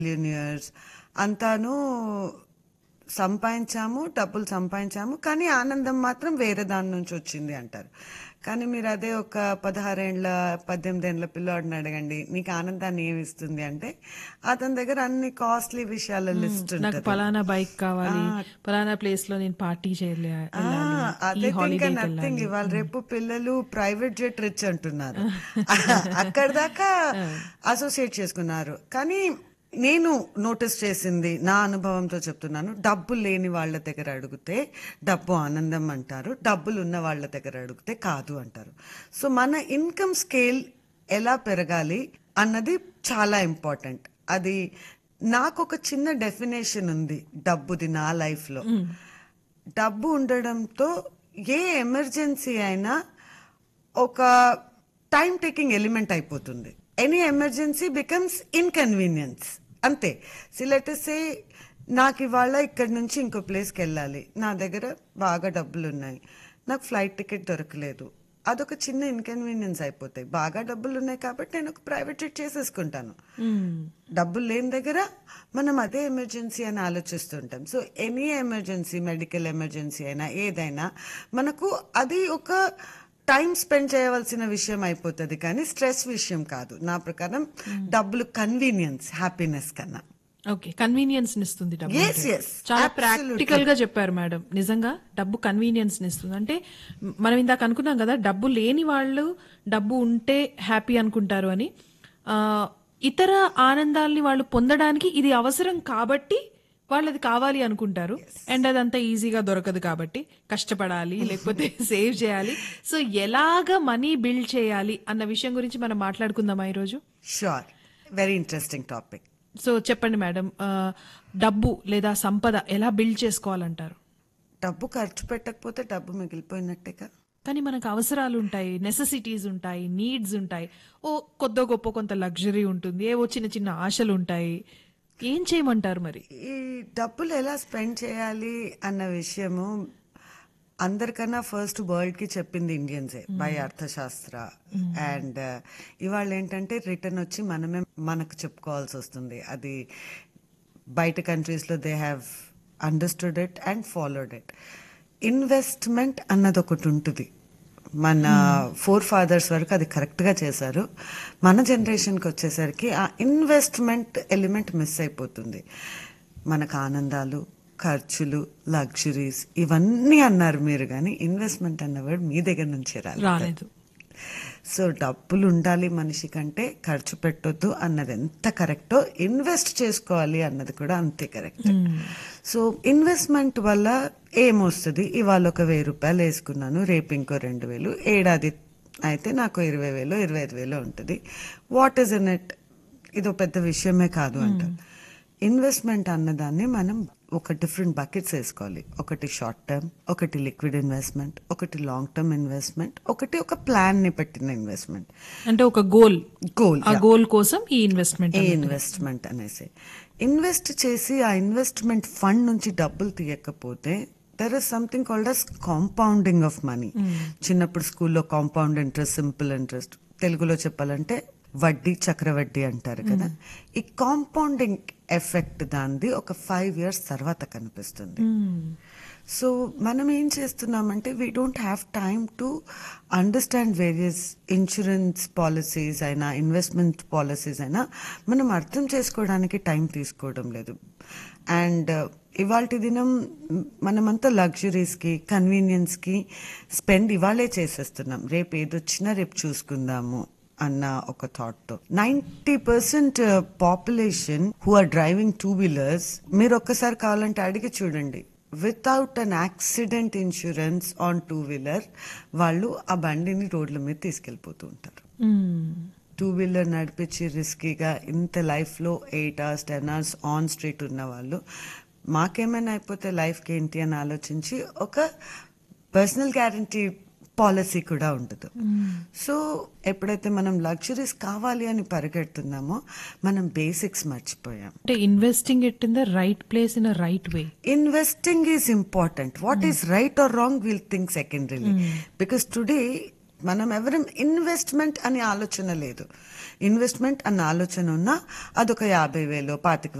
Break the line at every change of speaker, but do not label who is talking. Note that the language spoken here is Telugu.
మిలియనియర్స్ అంతాను సంపాదించాము డబ్బులు సంపాదించాము కానీ ఆనందం మాత్రం వేరే దాని నుంచి వచ్చింది అంటారు కానీ మీరు అదే ఒక పదహారేండ్ల పద్దెనిమిదేండ్ల పిల్లోడిని అడగండి నీకు ఆనందాన్ని ఏమి ఇస్తుంది అంటే అతని దగ్గర అన్ని కాస్ట్లీ విషయాల లిస్ట్
నాకు
ఉంటుంది
పలానా బైక్ కావాలి పలానా ప్లేస్ లో నేను పార్టీ చేయలే వెళ్ళాలి. ఈ
అదే ఇంకా
హాలిడేకి
నథింగ్
వెళ్ళాలి
ఇవాళ రేపు పిల్లలు ప్రైవేట్ జెట్ రిచ్ అంటున్నారు అక్కడ దాకా అసోసియేట్ చేసుకున్నారు కానీ నేను నోటీస్ చేసింది నా అనుభవంతో చెప్తున్నాను డబ్బు లేని వాళ్ళ దగ్గర అడిగితే డబ్బు ఆనందం అంటారు డబ్బులు ఉన్న వాళ్ళ దగ్గర అడిగితే కాదు అంటారు సో మన ఇన్కమ్ స్కేల్ ఎలా పెరగాలి అన్నది చాలా ఇంపార్టెంట్ అది నాకు ఒక చిన్న డెఫినేషన్ ఉంది డబ్బుది నా లైఫ్లో డబ్బు ఉండడంతో ఏ ఎమర్జెన్సీ అయినా ఒక టైం టేకింగ్ ఎలిమెంట్ అయిపోతుంది ఎనీ ఎమర్జెన్సీ బికమ్స్ ఇన్కన్వీనియన్స్ అంతే సిలెటసే నాకు ఇవాళ ఇక్కడి నుంచి ఇంకో ప్లేస్కి వెళ్ళాలి నా దగ్గర బాగా డబ్బులు ఉన్నాయి నాకు ఫ్లైట్ టికెట్ దొరకలేదు అదొక చిన్న ఇన్కన్వీనియన్స్ అయిపోతాయి బాగా డబ్బులు ఉన్నాయి కాబట్టి నేను ఒక ప్రైవేట్ జెట్ చేసేసుకుంటాను డబ్బులు లేని దగ్గర మనం అదే ఎమర్జెన్సీ అని ఆలోచిస్తుంటాం so any emergency medical emergency అయినా ఏదైనా మనకు అది ఒక టైం స్పెండ్ చేయవలసిన విషయం అయిపోతుంది కానీ స్ట్రెస్ విషయం కాదు నా ప్రకారం డబ్బులు కన్వీనియన్స్ హ్యాపీనెస్ కన్నా
ఓకే కన్వీనియన్స్ ఇస్తుంది డబ్బు
Yes,
అంటే.
yes.
చాలా
Absolutely.
ప్రాక్టికల్ గా చెప్పారు మేడం నిజంగా డబ్బు కన్వీనియన్స్ ఇస్తుంది అంటే మ్, మనం ఇందాక అనుకున్నాం కదా డబ్బు లేని వాళ్ళు డబ్బు ఉంటే హ్యాపీ అనుకుంటారు అని ఆ, ఇతర ఆనందాల్ని వాళ్ళు పొందడానికి ఇది అవసరం కాబట్టి వాళ్ళది కావాలి అనుకుంటారు అండ్ అదంతా ఈజీగా దొరకదు కాబట్టి కష్టపడాలి లేకపోతే సేవ్ చేయాలి సో ఎలాగ మనీ బిల్డ్ చేయాలి అన్న విషయం గురించి మనం మాట్లాడుకుందామా ఈరోజు
sure very interesting topic
so చెప్పండి మేడం ఆ, డబ్బు లేదా సంపద ఎలా బిల్డ్ చేసుకోవాలంటారు
డబ్బు ఖర్చు పెట్టకపోతే డబ్బు మిగిలిపోయినట్టేగా
కానీ మనకు అవసరాలు ఉంటాయి నెసెసిటీస్ ఉంటాయి నీడ్స్ ఉంటాయి ఓ కొద్ద గొప్ప కొంత లగ్జరీ ఉంటుంది ఏవో చిన్న చిన్న ఆశలు ఉంటాయి ఏం చేయమంటారు మరి
ఈ డబ్బులు ఎలా స్పెండ్ చేయాలి అన్న విషయము అందరికన్నా ఫస్ట్ వరల్డ్ కి చెప్పింది ఇండియన్సే బై అర్థశాస్త్ర అండ్ ఇవాళ ఏంటంటే రిటర్న్ వచ్చి మనమే మనకు చెప్పుకోవాల్సి వస్తుంది అది బయట కంట్రీస్ లో they have understood it and followed it investment అన్నది ఒకటి ఉంటుంది మన ఫోర్ ఫాదర్స్ వరకు అది కరెక్ట్ గా చేశారు మన జనరేషన్కి వచ్చేసరికి ఆ ఇన్వెస్ట్మెంట్ ఎలిమెంట్ మిస్ అయిపోతుంది మనకు ఆనందాలు ఖర్చులు లగ్జరీస్ ఇవన్నీ అన్నారు మీరు కానీ ఇన్వెస్ట్మెంట్ అన్న వర్డ్ మీ దగ్గర నుంచి రాలి
రాలేదు
సో డబ్బులు ఉండాలి మనిషి కంటే ఖర్చు పెట్టొద్దు అన్నది ఎంత కరెక్టో ఇన్వెస్ట్ చేసుకోవాలి అన్నది కూడా అంతే కరెక్ట్ సో ఇన్వెస్ట్మెంట్ వల్ల ఏమొస్తుంది ఇవాళ ఒక వెయ్యి రూపాయలు వేసుకున్నాను రేపు ఇంకో రెండు వేలు ఏడాది అయితే నాకు ఇరవై వేలు ఇరవై ఐదు వేలు ఉంటుంది వాట్ ఈస్ ఇన్ ఇట్ ఇదో పెద్ద విషయమే కాదు అంటారు ఇన్వెస్ట్మెంట్ అన్నదాన్ని మనం ఒక డిఫరెంట్ బకెట్స్ వేసుకోవాలి ఒకటి షార్ట్ టర్మ్ ఒకటి లిక్విడ్ ఇన్వెస్ట్మెంట్ ఒకటి లాంగ్ టర్మ్ ఇన్వెస్ట్మెంట్ ఒకటి ఒక ప్లాన్ ని పెట్టిన ఇన్వెస్ట్మెంట్
అంటే ఒక గోల్
గోల్
ఆ గోల్ కోసం ఈ ఇన్వెస్ట్మెంట్
ఏ ఇన్వెస్ట్మెంట్ అనేసి ఇన్వెస్ట్ చేసి ఆ ఇన్వెస్ట్మెంట్ ఫండ్ నుంచి డబ్బులు తీయకపోతే there is something called as compounding of money చిన్నప్పుడు స్కూల్లో కాంపౌండ్ ఇంట్రెస్ట్ సింపుల్ ఇంట్రెస్ట్ తెలుగులో చెప్పాలంటే వడ్డీ చక్రవడ్డీ అంటారు కదా ఈ కాంపౌండింగ్ ఎఫెక్ట్ దానిది ఒక ఫైవ్ ఇయర్స్ తర్వాత కనిపిస్తుంది సో మనం ఏం చేస్తున్నామంటే we don't have time to understand various insurance policies అయినా ఇన్వెస్ట్మెంట్ పాలసీస్ అయినా మనం అర్థం చేసుకోవడానికి టైం తీసుకోవడం లేదు అండ్ ఇవాళ దినం మనమంతా లగ్జరీస్కి కన్వీనియన్స్కి స్పెండ్ ఇవాళే చేసేస్తున్నాం రేపు ఏదొచ్చినా రేపు చూసుకుందాము అన్న ఒక థాట్ తో ninety percent population who are driving two wheelers మీరు ఒక్కసారి కావాలంటే అడిగి చూడండి without an accident insurance on two wheeler వాళ్ళు ఆ బండిని రోడ్ల మీద తీసుకెళ్ళిపోతూ ఉంటారు టూ వీలర్ నడిపించి రిస్కీగా ఇంత లైఫ్లో eight hours ten hours on street ఉన్న వాళ్ళు మాకేమైనా అయిపోతే లైఫ్కి ఏంటి అని ఆలోచించి ఒక పర్సనల్ గ్యారంటీ పాలసీ కూడా ఉండదు సో ఎప్పుడైతే మనం లగ్జరీస్ కావాలి అని పరిగెడుతున్నామో మనం బేసిక్స్ మర్చిపోయాం
అంటే investing it in the right place in a right way
investing is important what is right or wrong will think secondarily because today మనం ఎవరం ఇన్వెస్ట్మెంట్ అనే ఆలోచన లేదు ఇన్వెస్ట్మెంట్ అన్న ఆలోచన ఉన్నా అదొక యాభై వేలు పాతిక